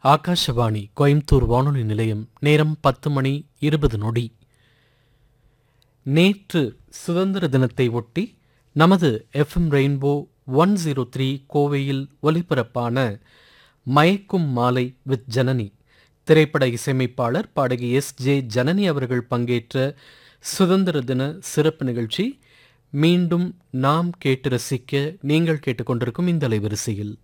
ஆகாஷவாணி கோயம்புத்தூர் வானொலி நிலையம் நேரம் பத்து மணி இருபது நொடி நேற்று சுதந்திர தினத்தை ஒட்டி நமது FM Rainbow one zero three கோவையில் ஒலிபரப்பான மயக்கும் மாலை வித் ஜனனி திரைப்பட இசையமைப்பாளர் பாடகி எஸ் ஜே ஜனனி அவர்கள் பங்கேற்ற சுதந்திர தின சிறப்பு நிகழ்ச்சி மீண்டும் நாம் கேட்டு ரசிக்க நீங்கள் கேட்டுக்கொண்டிருக்கும் இந்த அலைவரிசையில்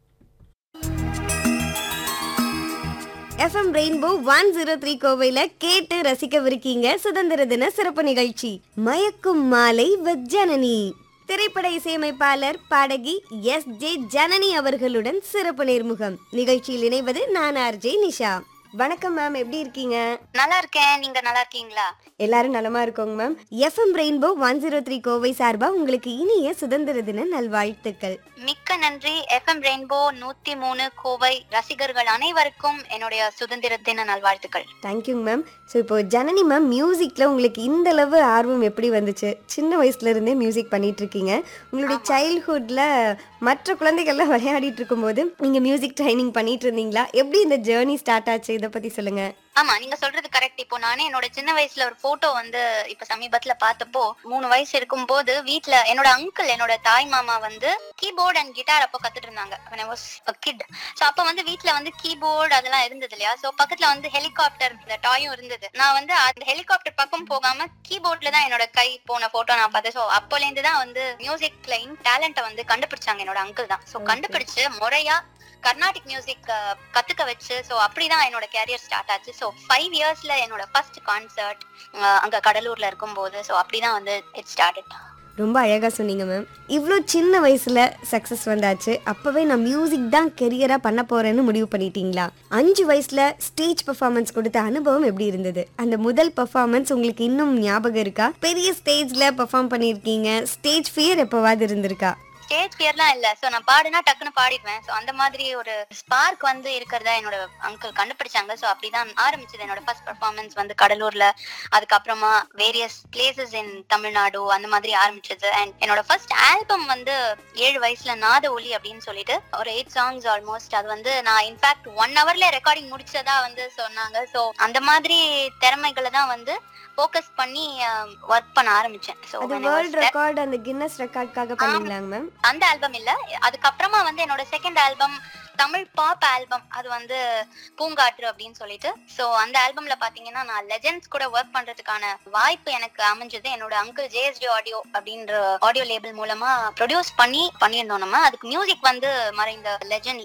FM Rainbow one zero three கோவையில கேட்டு ரசிக்கவிருக்கீங்க சுதந்திர தின சிறப்பு நிகழ்ச்சி மயக்கும் மாலை வித் ஜனனி திரைப்பட இசையமைப்பாளர் பாடகி எஸ் ஜே ஜனனி அவர்களுடன் சிறப்பு நேர்முகம் நிகழ்ச்சியில் இணைவது நான் ஆர்ஜே நிஷா வணக்கம் மேம் எப்படி இருக்கீங்க நல்லா இருக்கேன் நீங்க நல்லா இருக்கீங்களா எல்லாரும் நலமா இருக்கோங்க ma'am FM Rainbow one zero three Kovai சார்பா உங்களுக்கு இனிய சுதந்திர தின நல்வாழ்த்துக்கள் மிக்க நன்றி எஃப்எம் ரெயின்போ நூத்தி மூணு கோவை ரசிகர்கள் அனைவருக்கும் என்னுடைய சுதந்திர தின நல்வாழ்த்துக்கள் தேங்க்யூங்க மேம் ஸோ இப்போ ஜனனி மேம் மியூசிக்கில் உங்களுக்கு இந்த அளவு ஆர்வம் எப்படி வந்துச்சு சின்ன வயசுல இருந்தே மியூசிக் பண்ணிட்டு இருக்கீங்க உங்களுடைய சைல்ட்ஹுட்ல மற்ற குழந்தைகள்லாம் விளையாடிட்டு இருக்கும்போது நீங்க மியூசிக் ட்ரைனிங் பண்ணிட்டு இருந்தீங்களா எப்படி இந்த ஜேர்னி ஸ்டார்ட் ஆச்சு இதை பத்தி சொல்லுங்க ஆமா நீங்க சொல்றது கரெக்ட் இப்போ நானே என்னோட சின்ன வயசுல ஒரு போட்டோ வந்து இப்ப சமீபத்துல பார்த்தப்போ மூணு வயசு இருக்கும் போது வீட்ல என்னோட அங்கிள் என்னோட தாய் மாமா வந்து கீபோர்ட் அண்ட் கிட்டார் அப்போ கத்துட்டு இருந்தாங்க when I was a kid so அப்ப வந்து வீட்ல வந்து கீபோர்டு அதெல்லாம் இருந்தது இல்லையா சோ பக்கத்துல வந்து ஹெலிகாப்டர் இந்த டாயும் இருந்தது நான் வந்து அந்த ஹெலிகாப்டர் பக்கம் போகாம கீபோர்ட்ல தான் என்னோட கை போன போட்டோ நான் பார்த்தேன் சோ அப்போல இருந்து தான் வந்து மியூசிக்ல டேலண்ட்டை வந்து கண்டுபிடிச்சாங்க என்னோட அங்கிள் தான் சோ Okay. கண்டுபிடிச்சு முறையா கர்நாடிக் மியூசிக் கத்துக்க வச்சு ஸோ அப்படிதான் என்னோட கேரியர் ஸ்டார்ட் ஆச்சு ஸோ ஃபைவ் இயர்ஸ்ல என்னோட ஃபர்ஸ்ட் கான்சர்ட் அங்க கடலூர்ல இருக்கும்போது ஸோ அப்படிதான் வந்து இட் ஸ்டார்டட் ரொம்ப அழகா சொன்னீங்க மேம் இவ்வளோ சின்ன வயசுல சக்ஸஸ் வந்தாச்சு அப்பவே நான் மியூசிக் தான் கெரியரா பண்ண போறேன்னு முடிவு பண்ணிட்டீங்களா அஞ்சு வயசுல ஸ்டேஜ் பெர்ஃபார்மன்ஸ் கொடுத்த அனுபவம் எப்படி இருந்தது அந்த முதல் பெர்ஃபார்மன்ஸ் உங்களுக்கு இன்னும் ஞாபகம் இருக்கா பெரிய ஸ்டேஜ்ல பெர்ஃபார்ம் பண்ணியிருக்கீங்க ஸ்டேஜ் ஃபியர் எப்பவாவது இருந்திருக்கா ஸ்டேஜ் ஃபியர்லாம் இல்ல ஸோ நான் பாடுனா டக்குன்னு பாடிடுவேன் ஸோ அந்த மாதிரி ஒரு ஸ்பார்க் வந்து இருக்கிறதா என்னோட அங்கிள் கண்டுபிடிச்சாங்க ஸோ அப்படிதான் ஆரம்பிச்சது என்னோட ஃபர்ஸ்ட் பெர்ஃபார்மன்ஸ் வந்து கடலூர்ல அதுக்கப்புறமா வேரியஸ் பிளேசஸ் இன் தமிழ்நாடு அந்த மாதிரி ஆரம்பிச்சது அண்ட் என்னோட ஃபர்ஸ்ட் ஆல்பம் வந்து ஏழு வயசுல நாத ஒலி அப்படின்னு சொல்லிட்டு ஒரு எயிட் சாங்ஸ் ஆல்மோஸ்ட் அது வந்து நான் இன்ஃபேக்ட் ஒன் ஹவர்ல ரெக்கார்டிங் முடிச்சதா வந்து சொன்னாங்க ஸோ அந்த மாதிரி திறமைகளை தான் வந்து ஃபோக்கஸ் பண்ணி ஒர்க் பண்ண ஆரம்பிச்சேன் ஸோ அது வேர்ல்ட் ரெக்கார்ட் அந்த கின்னஸ் ரெக்கார்ட்காக பண்ணீங்களாங்க மேம் அந்த ஆல்பம் இல்ல அதுக்கப்புறமா வந்து என்னோட second album Tamil pop album அது வந்து பூங்காற்று அப்படின்னு சொல்லிட்டு சோ அந்த ஆல்பம்ல பாத்தீங்கன்னா நான் லெஜெண்ட்ஸ் கூட ஒர்க் பண்றதுக்கான வாய்ப்பு எனக்கு அமைஞ்சது என்னோட அங்கிள் ஜேஎஸ்டி ஆடியோ அப்படின்ற ஆடியோ லேபிள் மூலமா ப்ரொடியூஸ் பண்ணி பண்ணியிருந்தோம் நம்ம அதுக்கு மியூசிக் வந்து மறைந்த லெஜெண்ட்